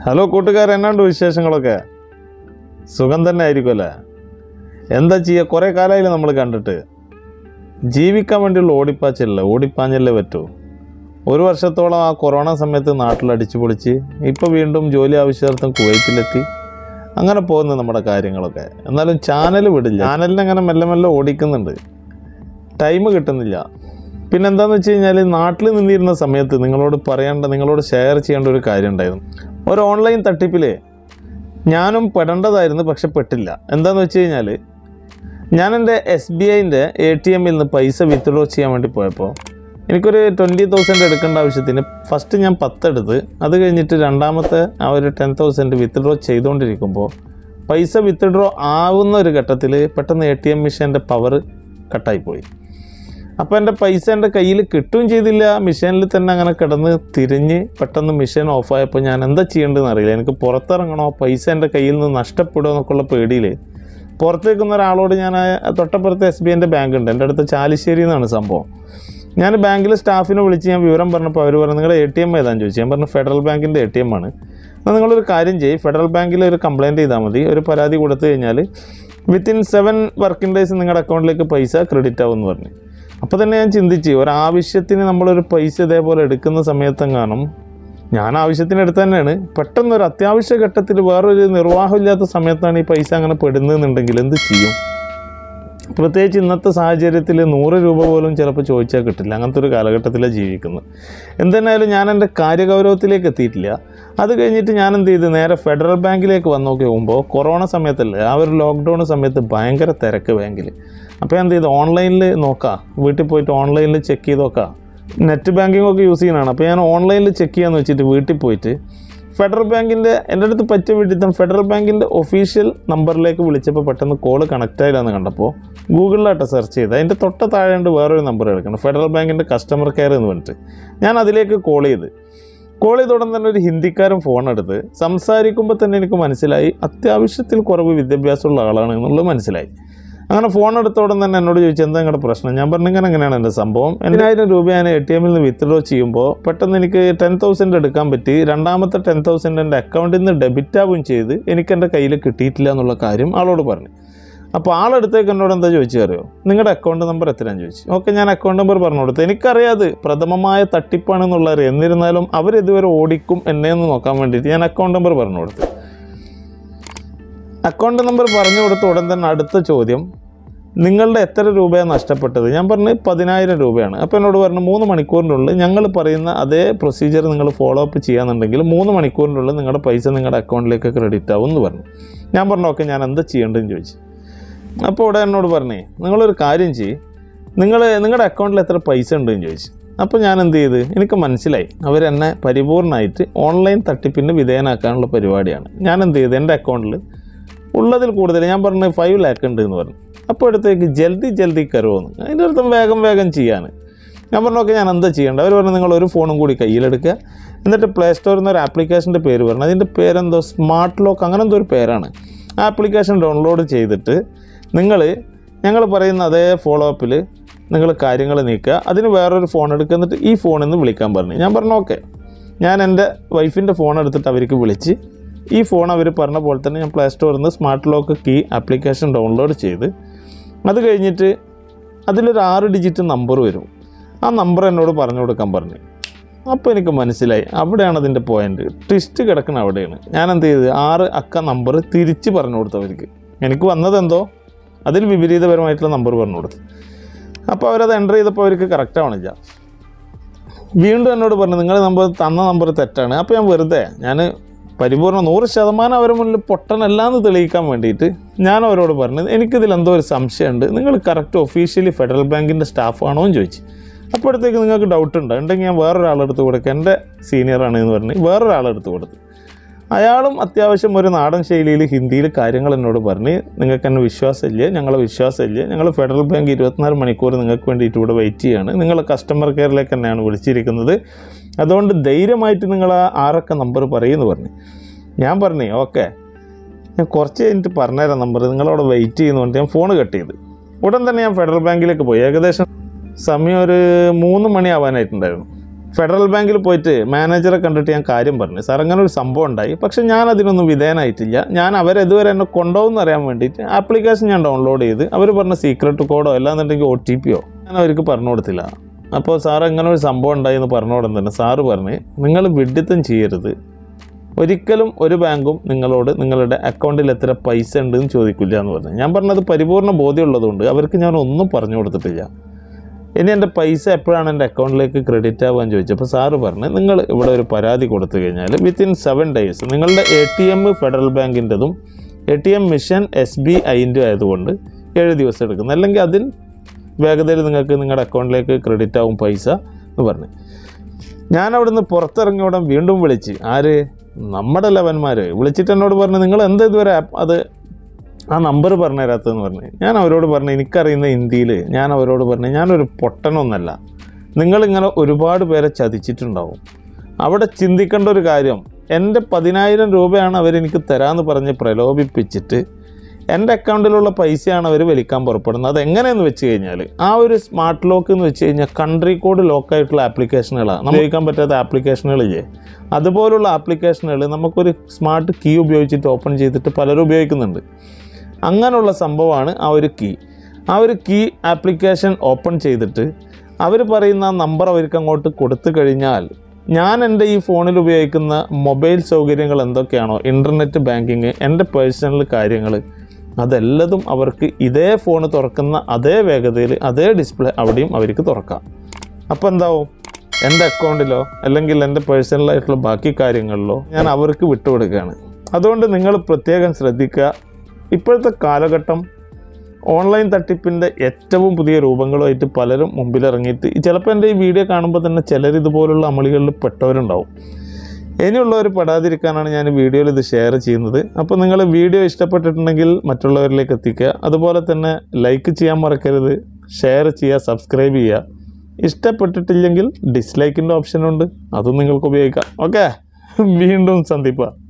hello കൂട്ടുകാർ എന്നാണ്ട് വിശേഷങ്ങളൊക്കെ സുഖം തന്നെ ആയിരിക്കുമല്ലേ എന്താ ചെയ്യുക കുറേ കാലമായില്ലേ നമ്മൾ കണ്ടിട്ട് ജീവിക്കാൻ വേണ്ടിയുള്ള ഓടിപ്പാച്ചല്ല ഓടിപ്പാഞ്ഞല്ലേ പറ്റൂ ഒരു വർഷത്തോളം ആ കൊറോണ സമയത്ത് നാട്ടിൽ അടിച്ചു പൊളിച്ച് ഇപ്പോൾ വീണ്ടും ജോലി ആവശ്യാർത്ഥം കുവൈറ്റിലെത്തി അങ്ങനെ പോകുന്നു നമ്മുടെ കാര്യങ്ങളൊക്കെ എന്നാലും ചാനൽ വിടില്ല ചാനലിനെ അങ്ങനെ മെല്ലെ മെല്ലെ ഓടിക്കുന്നുണ്ട് ടൈം കിട്ടുന്നില്ല പിന്നെ എന്താണെന്ന് വെച്ച് കഴിഞ്ഞാൽ നാട്ടിൽ നിന്നിരുന്ന സമയത്ത് നിങ്ങളോട് പറയേണ്ട നിങ്ങളോട് ഷെയർ ചെയ്യേണ്ട ഒരു കാര്യം ഉണ്ടായിരുന്നു ഒരു ഓൺലൈൻ തട്ടിപ്പിൽ ഞാനും പെടേണ്ടതായിരുന്നു പക്ഷെ പെട്ടില്ല എന്താണെന്ന് വെച്ച് കഴിഞ്ഞാൽ ഞാൻ എൻ്റെ എസ് ബി ഐൻ്റെ എ ടി എമ്മിൽ നിന്ന് പൈസ വിത്ഡ്രോ ചെയ്യാൻ വേണ്ടി പോയപ്പോൾ എനിക്കൊരു ട്വൻറ്റി തൗസൻഡ് എടുക്കേണ്ട ആവശ്യത്തിന് ഫസ്റ്റ് ഞാൻ പത്തെടുത്ത് അത് കഴിഞ്ഞിട്ട് രണ്ടാമത്തെ ആ ഒരു ടെൻ തൗസൻഡ് വിത്ഡ്രോ ചെയ്തുകൊണ്ടിരിക്കുമ്പോൾ പൈസ വിത്ഡ്രോ ആവുന്ന ഒരു ഘട്ടത്തിൽ പെട്ടെന്ന് എ ടി എം മെഷീൻ്റെ പവർ കട്ടായിപ്പോയി അപ്പോൾ എൻ്റെ പൈസ എൻ്റെ കയ്യിൽ കിട്ടുകയും ചെയ്തില്ല മെഷീനിൽ തന്നെ അങ്ങനെ കിടന്ന് തിരിഞ്ഞ് പെട്ടെന്ന് മെഷീൻ ഓഫായപ്പോൾ ഞാൻ എന്താ ചെയ്യേണ്ടതെന്ന് അറിയില്ല എനിക്ക് പുറത്തിറങ്ങണോ പൈസ എൻ്റെ കയ്യിൽ നിന്ന് നഷ്ടപ്പെടുമോ എന്നൊക്കെയുള്ള പേടിയിൽ പുറത്തേക്ക് നിന്ന ഒരാളോട് ഞാൻ ആ തൊട്ടപ്പുറത്ത് എസ് ബി ഐൻ്റെ ബാങ്ക് ഉണ്ട് എൻ്റെ അടുത്ത് ചാലിശ്ശേരി എന്നാണ് സംഭവം ഞാൻ ബാങ്കിലെ സ്റ്റാഫിനെ വിളിച്ച് ഞാൻ വിവരം പറഞ്ഞപ്പോൾ അവർ പറഞ്ഞു നിങ്ങളുടെ എ ടി എം ഏതാണെന്ന് ചോദിച്ചു ഞാൻ പറഞ്ഞു ഫെഡറൽ ബാങ്കിൻ്റെ എ ടി എം ആണ് എന്നാൽ നിങ്ങളൊരു കാര്യം ചെയ്യും ഫെഡറൽ ബാങ്കിൽ ഒരു കംപ്ലയിൻറ്റ് ചെയ്താൽ മതി ഒരു പരാതി കൊടുത്തു കഴിഞ്ഞാൽ വിത്തിൻ സെവൻ വർക്കിംഗ് ഡേയ്സ് നിങ്ങളുടെ അക്കൗണ്ടിലേക്ക് പൈസ ക്രെഡിറ്റ് ആവുമെന്ന് പറഞ്ഞു അപ്പോൾ തന്നെ ഞാൻ ചിന്തിച്ച് ഒരാവശ്യത്തിന് നമ്മളൊരു പൈസ ഇതേപോലെ എടുക്കുന്ന സമയത്തെങ്ങാനും ഞാൻ ആവശ്യത്തിന് എടുത്ത് തന്നെയാണ് പെട്ടെന്ന് ഒരു അത്യാവശ്യ ഘട്ടത്തിൽ വേറൊരു നിർവാഹമില്ലാത്ത സമയത്താണ് ഈ പൈസ അങ്ങനെ പെടുന്നതെന്നുണ്ടെങ്കിൽ എന്ത് ചെയ്യും പ്രത്യേകിച്ച് ഇന്നത്തെ സാഹചര്യത്തിൽ നൂറ് രൂപ പോലും ചിലപ്പോൾ ചോദിച്ചാൽ കിട്ടില്ല അങ്ങനത്തെ ഒരു കാലഘട്ടത്തിലാണ് ജീവിക്കുന്നത് എന്തെന്നായാലും ഞാൻ എൻ്റെ കാര്യഗൗരവത്തിലേക്ക് എത്തിയിട്ടില്ല അത് കഴിഞ്ഞിട്ട് ഞാൻ എന്ത് ചെയ്തു നേരെ ഫെഡറൽ ബാങ്കിലേക്ക് വന്ന് നോക്കി പോകുമ്പോൾ കൊറോണ സമയത്തല്ലേ ആ ഒരു ലോക്ക്ഡൗൺ സമയത്ത് ഭയങ്കര തിരക്ക് ബാങ്കിൽ അപ്പോൾ എന്ത് ചെയ്തു ഓൺലൈനിൽ നോക്കാം വീട്ടിൽ പോയിട്ട് ഓൺലൈനിൽ ചെക്ക് ചെയ്ത് നോക്കാം നെറ്റ് ബാങ്കിങ് ഒക്കെ യൂസ് ചെയ്യുന്നതാണ് അപ്പോൾ ഞാൻ ഓൺലൈനിൽ ചെക്ക് ചെയ്യാന്ന് വെച്ചിട്ട് വീട്ടിൽ പോയിട്ട് ഫെഡറൽ ബാങ്കിൻ്റെ എൻ്റെ അടുത്ത് പറ്റിയ വിഡിത്തം ഫെഡറൽ ബാങ്കിൻ്റെ ഒഫീഷ്യൽ നമ്പറിലേക്ക് വിളിച്ചപ്പോൾ പെട്ടെന്ന് കോള് കണക്റ്റ് ആയില്ലെന്ന് കണ്ടപ്പോൾ ഗൂഗിളിലായിട്ട് സെർച്ച് ചെയ്ത് അതിൻ്റെ തൊട്ട താഴെ ഉണ്ട് വേറൊരു നമ്പർ എടുക്കണം ഫെഡറൽ ബാങ്കിൻ്റെ കസ്റ്റമർ കെയർ എന്ന് പറഞ്ഞിട്ട് ഞാൻ അതിലേക്ക് കോൾ ചെയ്ത് കോൾ ചെയ്ത ഉടൻ തന്നെ ഒരു ഹിന്ദിക്കാരൻ ഫോൺ എടുത്ത് സംസാരിക്കുമ്പോൾ തന്നെ എനിക്ക് മനസ്സിലായി അത്യാവശ്യത്തിൽ കുറവ് വിദ്യാഭ്യാസമുള്ള ആളാണ് എന്നുള്ളത് മനസ്സിലായി അങ്ങനെ ഫോൺ എടുത്ത ഉടൻ തന്നെ എന്നോട് ചോദിച്ചു എന്താ നിങ്ങളുടെ പ്രശ്നം ഞാൻ പറഞ്ഞു ഇങ്ങനെ എങ്ങനെയാണ് എൻ്റെ സംഭവം എണ്ണായിരം രൂപ ഞാൻ എ ടി എമ്മിൽ നിന്ന് വിത്ഡ്രോ ചെയ്യുമ്പോൾ പെട്ടെന്ന് എനിക്ക് ടെൻ തൗസൻഡ് എടുക്കാൻ പറ്റി രണ്ടാമത്തെ ടെൻ തൗസൻഡ് എൻ്റെ അക്കൗണ്ടിൽ നിന്ന് ഡെബിറ്റ് ആവുകയും ചെയ്ത് എനിക്ക് എൻ്റെ കയ്യിൽ കിട്ടിയിട്ടില്ല എന്നുള്ള കാര്യം ആളോട് പറഞ്ഞു അപ്പോൾ ആളെടുത്തേക്ക് എന്നോട് എന്താ ചോദിച്ചു അറിയോ നിങ്ങളുടെ അക്കൗണ്ട് നമ്പർ എത്രയാണെന്ന് ചോദിച്ചു ഓക്കെ ഞാൻ അക്കൗണ്ട് നമ്പർ പറഞ്ഞു കൊടുത്തു എനിക്കറിയാത് പ്രഥമമായ തട്ടിപ്പാണെന്നുള്ള അറിയാം എന്നിരുന്നാലും അവരിതുവരെ ഓടിക്കും എന്നെ ഒന്ന് നോക്കാൻ വേണ്ടിയിട്ട് ഞാൻ അക്കൗണ്ട് നമ്പർ പറഞ്ഞു കൊടുത്തു അക്കൗണ്ട് നമ്പർ പറഞ്ഞു കൊടുത്ത ഉടൻ തന്നെ അടുത്ത ചോദ്യം നിങ്ങളുടെ എത്ര രൂപയാണ് നഷ്ടപ്പെട്ടത് ഞാൻ പറഞ്ഞു പതിനായിരം രൂപയാണ് അപ്പോൾ എന്നോട് പറഞ്ഞു മൂന്ന് മണിക്കൂറിനുള്ളിൽ ഞങ്ങൾ പറയുന്ന അതേ പ്രൊസീജിയർ നിങ്ങൾ ഫോളോ അപ്പ് ചെയ്യാന്നുണ്ടെങ്കിൽ മൂന്ന് മണിക്കൂറിനുള്ളിൽ നിങ്ങളുടെ പൈസ നിങ്ങളുടെ അക്കൗണ്ടിലേക്ക് ക്രെഡിറ്റ് ആവും എന്ന് പറഞ്ഞു ഞാൻ പറഞ്ഞു ഓക്കെ ഞാൻ എന്താ ചെയ്യേണ്ടതെന്ന് ചോദിച്ചു അപ്പോൾ ഇവിടെ എന്നോട് പറഞ്ഞേ നിങ്ങളൊരു കാര്യം ചെയ്യ് നിങ്ങൾ നിങ്ങളുടെ അക്കൗണ്ടിൽ എത്ര പൈസ ഉണ്ടെന്ന് ചോദിച്ചു അപ്പോൾ ഞാൻ എന്ത് ചെയ്ത് എനിക്ക് മനസ്സിലായി അവരെന്നെ പരിപൂർണമായിട്ട് ഓൺലൈൻ തട്ടിപ്പിന് വിധേയനാക്കാനുള്ള പരിപാടിയാണ് ഞാൻ എന്ത് ചെയ്തു എൻ്റെ അക്കൗണ്ടിൽ ഉള്ളതിൽ കൂടുതൽ ഞാൻ പറഞ്ഞു ഫൈവ് ലാക്ക് ഉണ്ട് എന്ന് പറഞ്ഞു അപ്പോൾ അടുത്തേക്ക് ജൽദി ജൽദി കരുവെന്ന് അതിൻ്റെ അർത്ഥം വേഗം വേഗം ചെയ്യാൻ ഞാൻ പറഞ്ഞു ഓക്കെ ഞാൻ എന്താ ചെയ്യേണ്ടത് അവർ പറഞ്ഞു നിങ്ങൾ ഒരു ഫോണും കൂടി കയ്യിലെടുക്കുക എന്നിട്ട് പ്ലേ സ്റ്റോറിൽ നിന്ന് ഒരു ആപ്ലിക്കേഷൻ്റെ പേര് പറഞ്ഞു അതിൻ്റെ പേരെന്തോ സ്മാർട്ട് ലോക്ക് അങ്ങനെ എന്തോ ഒരു പേരാണ് ആ ആപ്ലിക്കേഷൻ ഡൗൺലോഡ് ചെയ്തിട്ട് നിങ്ങൾ ഞങ്ങൾ പറയുന്ന അതേ ഫോളോ അപ്പിൽ നിങ്ങൾ കാര്യങ്ങൾ നീക്കുക അതിന് വേറൊരു ഫോൺ എടുക്കുക എന്നിട്ട് ഈ ഫോണിൽ നിന്ന് വിളിക്കാൻ പറഞ്ഞു ഞാൻ പറഞ്ഞു ഓക്കെ ഞാൻ എൻ്റെ വൈഫിൻ്റെ ഫോൺ എടുത്തിട്ട് അവർക്ക് വിളിച്ച് ഈ ഫോൺ അവർ പറഞ്ഞ പോലെ തന്നെ ഞാൻ പ്ലേ സ്റ്റോറിൽ നിന്ന് smart lock key application download ചെയ്ത് അത് കഴിഞ്ഞിട്ട് അതിലൊരു ആറ് ഡിജിറ്റ് നമ്പർ വരും ആ നമ്പർ എന്നോട് പറഞ്ഞു കൊടുക്കാൻ പറഞ്ഞു അപ്പോൾ എനിക്ക് മനസ്സിലായി അവിടെയാണ് അതിൻ്റെ പോയിന്റ് ട്വിസ്റ്റ് കിടക്കുന്ന അവിടെയാണ് ഞാൻ എന്ത് ചെയ്ത് ആറ് അക്ക നമ്പർ തിരിച്ച് പറഞ്ഞു കൊടുത്തു അവർക്ക് എനിക്ക് വന്നതെന്തോ അതിൽ വിപരീതപരമായിട്ടുള്ള നമ്പർ പറഞ്ഞു കൊടുത്തു അപ്പോൾ അവരത് എൻ്റർ ചെയ്തപ്പോൾ അവർക്ക് കറക്റ്റ് ആവണില്ല വീണ്ടും എന്നോട് പറഞ്ഞു നിങ്ങൾ നമ്പർ തന്ന നമ്പർ തെറ്റാണ് അപ്പോൾ ഞാൻ വെറുതെ ഞാൻ പരിപൂർണ്ണ നൂറ് ശതമാനം അവരുടെ മുന്നിൽ പൊട്ടനല്ല എന്ന് തെളിയിക്കാൻ വേണ്ടിയിട്ട് ഞാൻ അവരോട് പറഞ്ഞു എനിക്കിതിൽ എന്തോ ഒരു സംശയമുണ്ട് നിങ്ങൾ കറക്റ്റ് ഒഫീഷ്യലി ഫെഡറൽ ബാങ്കിൻ്റെ സ്റ്റാഫാണോ എന്ന് ചോദിച്ചു അപ്പോഴത്തേക്ക് നിങ്ങൾക്ക് ഡൗട്ട് ഉണ്ട് ഉണ്ടെങ്കിൽ ഞാൻ വേറൊരാളെടുത്ത് കൊടുക്കുക എൻ്റെ സീനിയറാണ് എന്ന് പറഞ്ഞ് വേറൊരാളെടുത്ത് കൊടുത്തു അയാളും അത്യാവശ്യം ഒരു നാടൻ ശൈലിയിൽ ഹിന്ദിയിൽ കാര്യങ്ങൾ എന്നോട് പറഞ്ഞ് നിങ്ങൾക്ക് എന്നെ വിശ്വാസമില്ല ഞങ്ങളെ വിശ്വാസമില്ല ഞങ്ങൾ ഫെഡറൽ ബാങ്ക് ഇരുപത്തിനാല് മണിക്കൂർ നിങ്ങൾക്ക് വേണ്ടിയിട്ട് ഇവിടെ വെയിറ്റ് ചെയ്യാണ് നിങ്ങൾ കസ്റ്റമർ കെയറിലേക്ക് തന്നെയാണ് വിളിച്ചിരിക്കുന്നത് അതുകൊണ്ട് ധൈര്യമായിട്ട് നിങ്ങൾ ആ ആറൊക്കെ നമ്പർ പറയുമെന്ന് പറഞ്ഞു ഞാൻ പറഞ്ഞു ഓക്കെ ഞാൻ കുറച്ച് കഴിഞ്ഞിട്ട് പറഞ്ഞുതരാം നമ്പർ നിങ്ങളവിടെ വെയിറ്റ് ചെയ്യുന്നതുകൊണ്ട് ഞാൻ ഫോൺ കട്ട് ചെയ്ത് ഉടൻ തന്നെ ഞാൻ ഫെഡറൽ ബാങ്കിലേക്ക് പോയി ഏകദേശം സമയം ഒരു മൂന്ന് മണി ആവാനായിട്ടുണ്ടായിരുന്നു ഫെഡറൽ ബാങ്കിൽ പോയിട്ട് മാനേജറെ കണ്ടിട്ട് ഞാൻ കാര്യം പറഞ്ഞു സാർ അങ്ങനെ ഒരു സംഭവം ഉണ്ടായി പക്ഷേ ഞാൻ അതിനൊന്നും വിധേയനായിട്ടില്ല ഞാൻ അവരെതുവരെ എന്നെ കൊണ്ടുപോകുമെന്ന് അറിയാൻ വേണ്ടിയിട്ട് ആപ്ലിക്കേഷൻ ഞാൻ ഡൗൺലോഡ് ചെയ്ത് അവർ പറഞ്ഞ സീക്രട്ട് കോഡോ അല്ലാന്നുണ്ടെങ്കിൽ ഒ ടി പിയോ ഞാൻ അവർക്ക് പറഞ്ഞു കൊടുത്തില്ല അപ്പോൾ സാർ അങ്ങനെ ഒരു സംഭവം ഉണ്ടായി എന്ന് പറഞ്ഞോടെ തന്നെ സാറ് പറഞ്ഞ് നിങ്ങൾ വിഡിത്തം ചെയ്യരുത് ഒരിക്കലും ഒരു ബാങ്കും നിങ്ങളോട് നിങ്ങളുടെ അക്കൗണ്ടിൽ എത്ര പൈസ ഉണ്ട് എന്ന് ചോദിക്കില്ല എന്ന് പറഞ്ഞു ഞാൻ പറഞ്ഞത് പരിപൂർണ്ണ ബോധ്യമുള്ളതുകൊണ്ട് അവർക്ക് ഞാൻ ഒന്നും പറഞ്ഞു കൊടുത്തിട്ടില്ല ഇനി എൻ്റെ പൈസ എപ്പോഴാണ് എൻ്റെ അക്കൗണ്ടിലേക്ക് ക്രെഡിറ്റ് ആവാൻ ചോദിച്ചപ്പോൾ സാറ് പറഞ്ഞു നിങ്ങൾ ഇവിടെ ഒരു പരാതി കൊടുത്തു കഴിഞ്ഞാൽ വിത്തിൻ സെവൻ ഡേയ്സ് നിങ്ങളുടെ എ ടി എം ഫെഡറൽ ബാങ്കിൻ്റെതും A T M machine S B ഐൻ്റെ ആയതുകൊണ്ട് ഏഴ് ദിവസം എടുക്കുന്നു അല്ലെങ്കിൽ അതിൽ വേഗതയിൽ നിങ്ങൾക്ക് നിങ്ങളുടെ അക്കൗണ്ടിലേക്ക് ക്രെഡിറ്റ് ആവും പൈസ എന്ന് പറഞ്ഞു ഞാൻ അവിടുന്ന് പുറത്തിറങ്ങിയ ഉടൻ വീണ്ടും വിളിച്ച് ആര് നമ്മുടെ ലെവന്മാർ വിളിച്ചിട്ട് എന്നോട് പറഞ്ഞു നിങ്ങൾ എന്താ ഇതുവരെ app- അത് ആ നമ്പർ പറഞ്ഞു തരാത്തതെന്ന് പറഞ്ഞു ഞാൻ അവരോട് പറഞ്ഞു എനിക്കറിയുന്ന ഹിന്ദിയിൽ ഞാൻ അവരോട് പറഞ്ഞു ഞാനൊരു പൊട്ടനൊന്നല്ല നിങ്ങളിങ്ങനെ ഒരുപാട് പേരെ ചതിച്ചിട്ടുണ്ടാവും അവിടെ ചിന്തിക്കേണ്ട ഒരു കാര്യം എൻ്റെ പതിനായിരം രൂപയാണ് അവരെനിക്ക് തരാമെന്ന് പറഞ്ഞ് പ്രലോഭിപ്പിച്ചിട്ട് എൻ്റെ അക്കൗണ്ടിലുള്ള പൈസയാണ് അവർ വലിക്കാൻ പുറപ്പെടുന്നത് അതെങ്ങനെയെന്ന് വെച്ച് കഴിഞ്ഞാൽ ആ ഒരു സ്മാർട്ട് ലോക്ക് എന്ന് വെച്ച് കഴിഞ്ഞാൽ കൺട്രി കോഡ് ലോക്കായിട്ടുള്ള ആപ്ലിക്കേഷനുകളാണ് നമുക്ക് ഉപയോഗിക്കാൻ പറ്റാത്ത ആപ്ലിക്കേഷനുകളില്ലേ അതുപോലുള്ള ആപ്ലിക്കേഷനുകൾ നമുക്കൊരു സ്മാർട്ട് കീ ഉപയോഗിച്ചിട്ട് ഓപ്പൺ ചെയ്തിട്ട് പലരും ഉപയോഗിക്കുന്നുണ്ട് അങ്ങനെയുള്ള സംഭവമാണ് ആ ഒരു കീ ആ ഒരു കീ ആപ്ലിക്കേഷൻ ഓപ്പൺ ചെയ്തിട്ട് അവർ പറയുന്ന ആ നമ്പർ അവർക്ക് അങ്ങോട്ട് കൊടുത്തു കഴിഞ്ഞാൽ ഞാൻ എൻ്റെ ഈ ഫോണിൽ ഉപയോഗിക്കുന്ന മൊബൈൽ സൗകര്യങ്ങൾ എന്തൊക്കെയാണോ ഇൻ്റർനെറ്റ് ബാങ്കിങ് എൻ്റെ പേഴ്സണൽ കാര്യങ്ങൾ അതെല്ലതും അവർക്ക് ഇതേ ഫോൺ തുറക്കുന്ന അതേ വേഗതയിൽ അതേ ഡിസ്പ്ലേ അവിടെയും അവർക്ക് തുറക്കാം അപ്പോൾ എന്താവും എൻ്റെ അക്കൗണ്ടിലോ അല്ലെങ്കിൽ എൻ്റെ പേഴ്സണലായിട്ടുള്ള ബാക്കി കാര്യങ്ങളിലോ ഞാൻ അവർക്ക് വിട്ടുകൊടുക്കുകയാണ് അതുകൊണ്ട് നിങ്ങൾ പ്രത്യേകം ശ്രദ്ധിക്കുക ഇപ്പോഴത്തെ കാലഘട്ടം ഓൺലൈൻ തട്ടിപ്പിൻ്റെ ഏറ്റവും പുതിയ രൂപങ്ങളുമായിട്ട് പലരും മുമ്പിലിറങ്ങിയിട്ട് ചിലപ്പോൾ എൻ്റെ ഈ വീഡിയോ കാണുമ്പോൾ തന്നെ ചിലർ ഇതുപോലുള്ള അമളികളിൽ പെട്ടവരുണ്ടാവും ഇനിയുള്ളവർ പെടാതിരിക്കാനാണ് ഞാൻ ഈ വീഡിയോയിൽ ഇത് ഷെയർ ചെയ്യുന്നത് അപ്പോൾ നിങ്ങൾ വീഡിയോ ഇഷ്ടപ്പെട്ടിട്ടുണ്ടെങ്കിൽ മറ്റുള്ളവരിലേക്ക് എത്തിക്കുക അതുപോലെ തന്നെ ലൈക്ക് ചെയ്യാൻ മറക്കരുത് ഷെയർ ചെയ്യുക സബ്സ്ക്രൈബ് ചെയ്യുക ഇഷ്ടപ്പെട്ടിട്ടില്ലെങ്കിൽ ഡിസ്ലൈക്കിൻ്റെ ഓപ്ഷനുണ്ട് അതും നിങ്ങൾക്ക് ഉപയോഗിക്കാം ഓക്കെ വീണ്ടും സന്ദിപ്പ